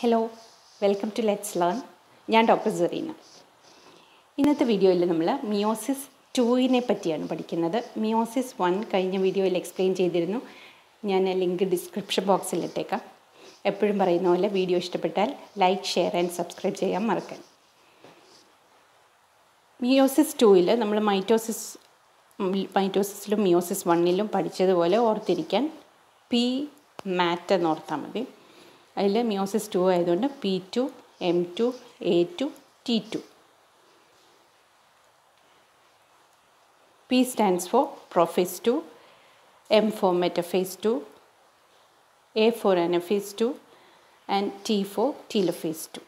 hello welcome to let's learn ഞാൻ doctor Serena ഇന്നത്തെ വീഡിയോയിൽ നമ്മൾ മിയോസിസ് ടൂവിനെ പറ്റിയാണ് പഠിക്കുന്നത് മിയോസിസ് വൺ കഴിഞ്ഞ വീഡിയോയിൽ എക്സ്പ്ലെയിൻ ചെയ്തിരുന്നു ഞാൻ ലിങ്ക് ഡിസ്ക്രിപ്ഷൻ ബോക്സിൽ ഇട്ടേക്കാം എപ്പോഴും പറയുന്ന പോലെ വീഡിയോ ഇഷ്ടപ്പെട്ടാൽ ലൈക്ക് ഷെയർ ആൻഡ് സബ്സ്ക്രൈബ് ചെയ്യാൻ മറക്കാൻ മിയോസിസ് ടൂവിൽ നമ്മൾ മൈറ്റോസിസ് മൈറ്റോസിസിലും മിയോസിസ് വണ്ണിലും പഠിച്ചതുപോലെ ഓർത്തിരിക്കാൻ പി മാറ്റ് എന്ന് ഓർത്താൽ മതി അതിൽ മിയോസിസ് ടു ആയതുകൊണ്ട് P two M two A two T two P stands for prophase two M for metaphase two A for anaphase two and T for telophase two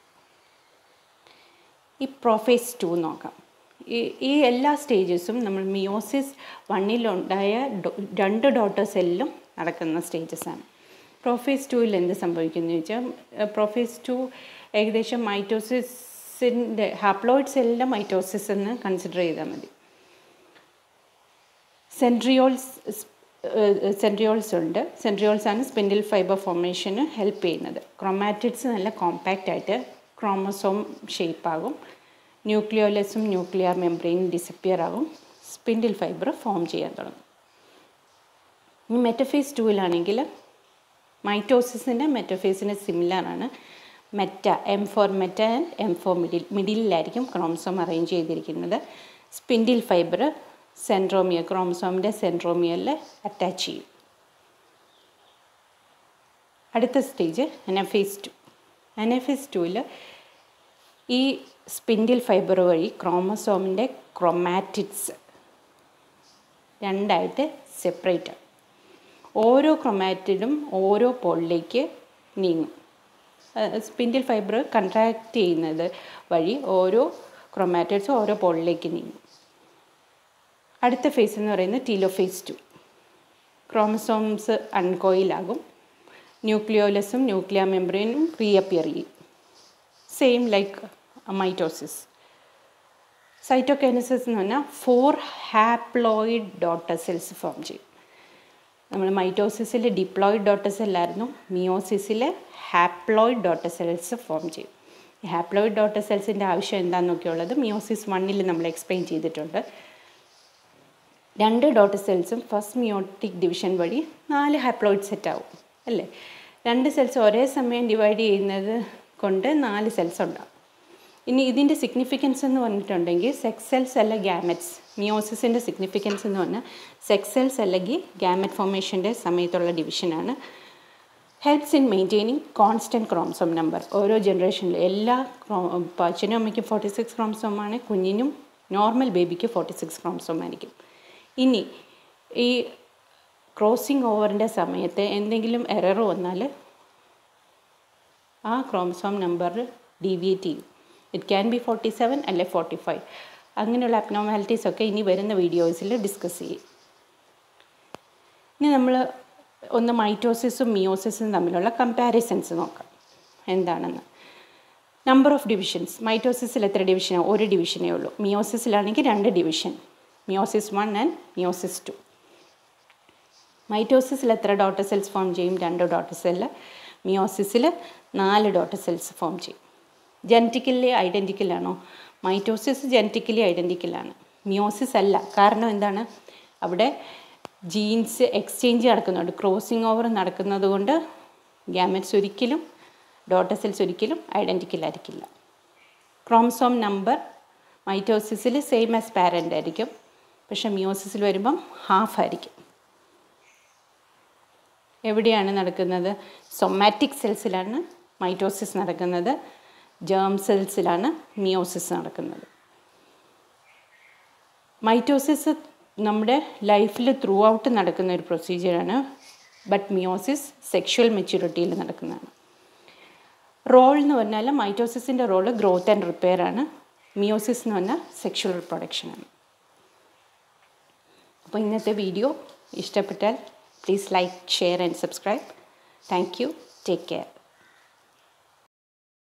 ഈ prophase two നോക്കാം ഈ ഈ എല്ലാ സ്റ്റേജസും നമ്മൾ മിയോസിസ് വണ്ണിലുണ്ടായ രണ്ട് daughter സെല്ലിലും നടക്കുന്ന സ്റ്റേജസാണ് prophase ടുവിൽ എന്ത് സംഭവിക്കുന്നു വെച്ചാൽ പ്രൊഫേസ് ടു ഏകദേശം മൈറ്റോസിസിൻ്റെ ഹാപ്ലോയിഡ് സെല്ലിൻ്റെ മൈറ്റോസിസ് എന്ന് കൺസിഡർ ചെയ്താൽ മതി സെൻട്രിയോൾസ് സെൻട്രിയോൾസ് ഉണ്ട് സെൻട്രിയോൾസ് ആണ് സ്പിൻഡിൽ ഫൈബർ ഫോർമേഷന് ഹെൽപ്പ് ചെയ്യുന്നത് ക്രൊമാറ്റിഡ്സ് നല്ല കോമ്പാക്റ്റ് ആയിട്ട് ക്രോമസോം ഷേപ്പ് ആകും ന്യൂക്ലിയോലസും ന്യൂക്ലിയർ മെംബ്രെയിൻ ഡിസപ്പിയർ ആകും സ്പിൻഡിൽ ഫൈബർ ഫോം ചെയ്യാൻ തുടങ്ങും ഈ മെറ്റഫേസ് ടൂവിലാണെങ്കിൽ മൈറ്റോസിസിൻ്റെ മെറ്റഫേസിന് സിമിലറാണ് meta M for meta and M for middle മിഡിലിലായിരിക്കും ക്രോമസോം അറേഞ്ച് ചെയ്തിരിക്കുന്നത് സ്പിൻഡിൽ ഫൈബർ സെൻട്രോമിയ ക്രോമസോമിൻ്റെ സെൻട്രോമിയറിൽ അറ്റാച്ച് ചെയ്യും അടുത്ത സ്റ്റേജ് അനഫേസ് ടു അനഫേസ് ടുവിൽ ഈ സ്പിൻഡിൽ ഫൈബർ വഴി ക്രോമസോമിൻ്റെ ക്രൊമാറ്റിഡ്സ് രണ്ടായിട്ട് സെപ്പറേറ്റ് ആവും ഓരോ ക്രൊമാറ്റിഡും ഓരോ പോളിലേക്ക് നീങ്ങും സ്പിൻഡിൽ ഫൈബർ കൺട്രാക്ട് ചെയ്യുന്നത് വഴി ഓരോ ക്രൊമാറ്റിഡ്സ് ഓരോ പോളിലേക്ക് നീങ്ങും അടുത്ത ഫേസ് എന്ന് പറയുന്നത് ടീലോഫേസ് ടു ക്രോമസോംസ് അൺകോയിലാകും ന്യൂക്ലിയോലസും ന്യൂക്ലിയർ മെംബ്രെയിനും റീഅപ്പിയർ ചെയ്യും സെയിം ലൈക്ക് മൈറ്റോസിസ് സൈറ്റോകൈനസിസ് എന്ന് പറഞ്ഞാൽ four haploid daughter cells form ചെയ്യും നമ്മൾ മൈറ്റോസിസിൽ ഡിപ്ലോയിഡ് ഡോട്ടർ സെല്ലായിരുന്നു മിയോസിസിൽ ഹാപ്ലോയിഡ് ഡോട്ടർ സെൽസ് ഫോം ചെയ്യും ഈ ഹാപ്ലോയിഡ് ഡോട്ടർ സെൽസിൻ്റെ ആവശ്യം എന്താണെന്നൊക്കെയുള്ളത് മിയോസിസ് വണ്ണിൽ നമ്മൾ എക്സ്പ്ലെയിൻ ചെയ്തിട്ടുണ്ട് രണ്ട് ഡോട്ടർ സെൽസും ഫസ്റ്റ് മിയോട്ടിക് ഡിവിഷൻ വഴി നാല് ഹാപ്ലോയിഡ് സെറ്റ് ആവും അല്ലേ രണ്ട് സെൽസ് ഒരേ സമയം ഡിവൈഡ് ചെയ്യുന്നത് കൊണ്ട് നാല് സെൽസ് ഉണ്ടാവും ഇനി ഇതിൻ്റെ സിഗ്നിഫിക്കൻസ് എന്ന് പറഞ്ഞിട്ടുണ്ടെങ്കിൽ സെക്സ് സെൽസ് അല്ല ഗ്യാമറ്റ്സ് മിയോസിസിൻ്റെ സിഗ്നിഫിക്കൻസ് എന്ന് പറഞ്ഞാൽ സെക്സ് സെൽസ് അല്ലെങ്കിൽ ഗ്യാമറ്റ് ഫോർമേഷൻ്റെ സമയത്തുള്ള ഡിവിഷനാണ് helps in maintaining constant chromosome number ഓരോ ജനറേഷനിലും എല്ലാ ക്രോ അച്ഛനും അമ്മയ്ക്കും ഫോർട്ടി സിക്സ് ക്രോംസോം ആണ് കുഞ്ഞിനും നോർമൽ ബേബിക്ക് ഫോർട്ടി സിക്സ് ക്രോംസോം ആയിരിക്കും ഇനി ഈ ക്രോസിങ് ഓവറിൻ്റെ സമയത്ത് എന്തെങ്കിലും എറർ വന്നാൽ ആ ക്രോമസോം നമ്പർ ഡീവിയേറ്റ് ചെയ്യും it can be forty seven അല്ലെ ഫോർട്ടി ഫൈവ് അങ്ങനെയുള്ള അബ്നോമാലിറ്റീസ് ഒക്കെ ഇനി വരുന്ന വീഡിയോസിൽ ഡിസ്കസ് ചെയ്യും ഇനി നമ്മൾ ഒന്ന് മൈറ്റോസിസും മിയോസിസും തമ്മിലുള്ള കമ്പാരിസൺസ് നോക്കാം എന്താണെന്ന് നമ്പർ ഓഫ് ഡിവിഷൻസ് മൈറ്റോസിസിൽ എത്ര ഡിവിഷനാണ് ഒരു ഡിവിഷനേ ഉള്ളൂ മിയോസിസിലാണെങ്കിൽ രണ്ട് division meiosis one and meiosis two മൈറ്റോസിസിൽ എത്ര ഡോട്ടർ സെൽസ് ഫോം ചെയ്യും രണ്ട് ഡോട്ടർ സെല്ല് മിയോസിസിൽ നാല് ഡോട്ടർ സെൽസ് ഫോം ചെയ്യും ജനറ്റിക്കലി ഐഡൻറ്റിക്കലാണോ മൈറ്റോസിസ് ജനറ്റിക്കലി ഐഡൻറ്റിക്കലാണ് മിയോസിസ് അല്ല കാരണം എന്താണ് അവിടെ ജീൻസ് എക്സ്ചേഞ്ച് നടക്കുന്നുണ്ട് ക്രോസിങ് ഓവർ നടക്കുന്നത് കൊണ്ട് ഗ്യാമറ്റ്സ് ഒരിക്കലും ഡോട്ടർ സെൽസ് ഒരിക്കലും ഐഡൻറ്റിക്കൽ ആയിരിക്കില്ല ക്രോമസോം നമ്പർ മൈറ്റോസിസിൽ സെയിം ആസ് പാരൻ്റ് ആയിരിക്കും പക്ഷേ മിയോസിസിൽ വരുമ്പം ഹാഫ് ആയിരിക്കും എവിടെയാണ് നടക്കുന്നത് സൊമാറ്റിക് സെൽസിലാണ് മൈറ്റോസിസ് നടക്കുന്നത് ജേം സെൽസിലാണ് മിയോസിസ് നടക്കുന്നത് മൈറ്റോസിസ് നമ്മുടെ ലൈഫിൽ ത്രൂ ഔട്ട് നടക്കുന്ന ഒരു പ്രൊസീജിയറാണ് ബട്ട് മിയോസിസ് സെക്ഷുവൽ മെച്യൂരിറ്റിയിൽ നടക്കുന്നതാണ് റോൾ എന്ന് പറഞ്ഞാൽ മൈറ്റോസിസിൻ്റെ റോള് ഗ്രോത്ത് ആൻഡ് റിപ്പയർ ആണ് മിയോസിസ് എന്ന് പറഞ്ഞാൽ സെക്ഷുവൽ റിപ്രൊഡക്ഷനാണ് അപ്പോൾ ഇന്നത്തെ വീഡിയോ ഇഷ്ടപ്പെട്ടാൽ please like share and subscribe thank you take care